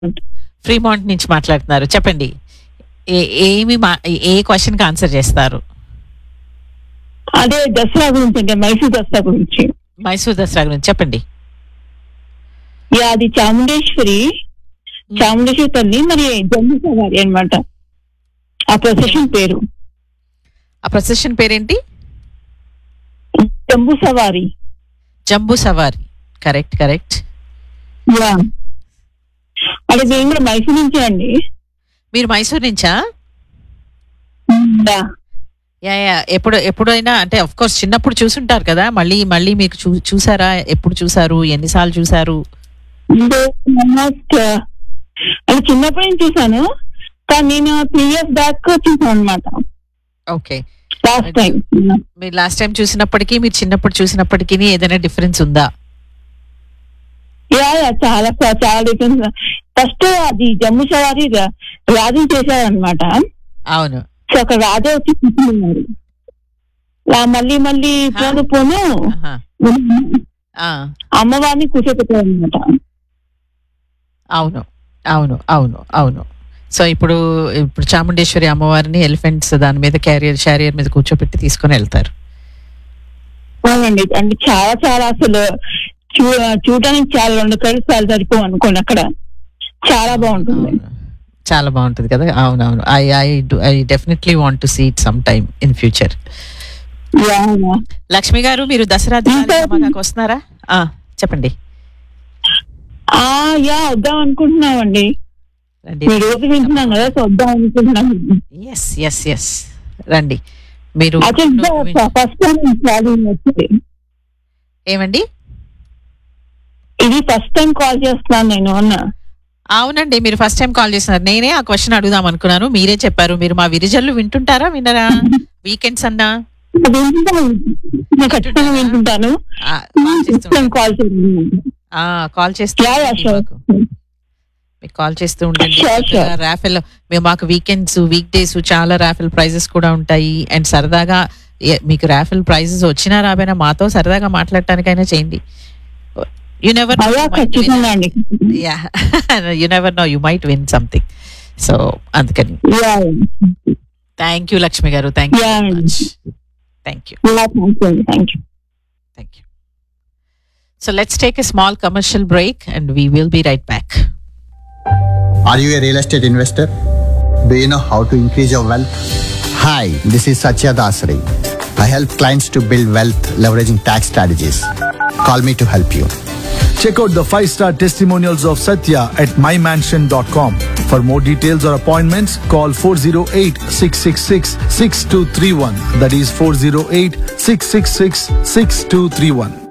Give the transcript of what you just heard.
Fremont నుంచి మాట్లాడుతున్నారు చెప్పండి ఏ- ఏమి మా ఏ క్వశ్చన్ కి ఆన్సర్ చేస్తారు అదే దసరా గురించి అంటే మైసూర్ దసరా గురించి మైసూర్ దసరా గురించి చెప్పండి యా అది చాముండేశ్వరి చాముండేశ్వరి తల్లి మరి జమ్ము సవారి అన్నమాట ఆ ప్రొసెషన్ పేరు ఆ ప్రొసెషన్ పేరేంటి Jambu Savari Jambu Savari correct correct yeah అది మేము కూడా మైసూర్ నుంచే అండి మీరు మైసూర్ నుంచా యా. యా యా ఎప్పుడు ఎప్పుడైనా అంటే అఫ్ కోర్స్ చిన్నప్పుడు చూసుంటారు కదా మళ్ళీ మళ్ళీ మీకు చూ చూసారా ఎప్పుడు చూసారు ఎన్నిసార్లు చూసారు అంటే almost, uh, అది చిన్నప్పటి నుంచి చూసాను కానీ నేను త్రీ ఇయర్స్ బ్యాక్ చూసాను అనమాట ఓకే లాస్ట్ టైం మీరు లాస్ట్ టైం చూసినప్పటికీ మీరు చిన్నప్పుడు చూసినప్పటికీ ఏదైనా డిఫరెన్స్ ఉందా యా యా చాలా చాలా చాలా డిఫరెన్స్ ఫస్ట్ అది జమ్ము సవారి రా- రాజు చేశారనమాట అవును సో అక్కడ రాజా వచ్చి కూర్చున్నారు లా- మళ్ళీ మళ్ళీ పోను పోను ఆహా. ఆ, అమ్మవారిని కూర్చోపెట్టారు అనమాట అవును అవును అవును అవును సో ఇప్పుడు ఇప్పుడు చాముండేశ్వరి అమ్మవారిని ఎలిఫెంట్స్ దాని మీద క్యారియర్ షారియర్ మీద కూర్చోపెట్టి తీసుకొని వెళ్తారు అవునండి అంటే చాలా చాలా అసలు చూ చూడడానికి చాలా రెండు కళ్ళు చాలా సరిపో అనుకోండి అక్కడ చాలా బాగుంటుంది అవును. చాలా బాగుంటుంది కదా అవునవును I I I definitely want to see it some time in future yeah, yeah. Lakshmi garu మీరు దసరా దినాలు ఇంకా- ధమాకాకు వస్తున్నారా ఆ, చెప్పండి ఆ యా వద్దాం అనుకుంటున్నామండి రండి మీ రోజు వింటున్నాం కదా సో వద్దాం అనుకుంటున్నాం ఎస్ ఎస్ ఎస్ రండి మీరు యాక్చువల్ ఫస్ట్ టైం కాల్ వచ్చింది ఏమండి ఇది ఫస్ట్ టైం కాల్ చేస్తున్నాను నేను అన్న అవునండి మీరు ఫస్ట్ టైం కాల్ చేస్తున్నారు నేనే ఆ క్వశ్చన్ అడుగుదాం అనుకున్నాను మీరే చెప్పారు మీరు మా విరిజల్లు వింటుంటారా వినరా వీకెండ్స్ అన్నా వింటున్నాను నేను ఖచ్చితంగా వింటుంటాను ఆ, కాల్ చేస్తూ ఫస్ట్ టైం కాల్ చేస్తున్నాను ఆ, కాల్ చేస్తూ యా యా ఉండండి షూర్ మాకు. మీకు కాల్ చేస్తూ ఉండండి Sure, sure. రాఫెల్ మేము మాకు వీకెండ్స్ వీక్ డేస్ చాలా రాఫెల్ ప్రైజెస్ కూడా ఉంటాయి అండ్ సరదాగా ఏ- మీకు రాఫెల్ ప్రైజెస్ వచ్చినా రాబోయినా మాతో సరదాగా మాట్లాడటానికైనా చేయండి యు నెవర్ అలా ఖచ్చితంగా అండి yeah you never know you might win something so అందుకని yeah thank you Lakshmi garu thank you Yeah. Much thank you yeah thank you thank you thank you so let's take a small commercial break and we will be right back Are you a real estate investor? Do you know how to increase your wealth? Hi, this is Satya Dasari. I help clients to build wealth leveraging tax strategies. Call me to help you. Check out the five star testimonials of Satya at mymansion.com. For more details or appointments, call 408 666 6231. That is 408 666 6231.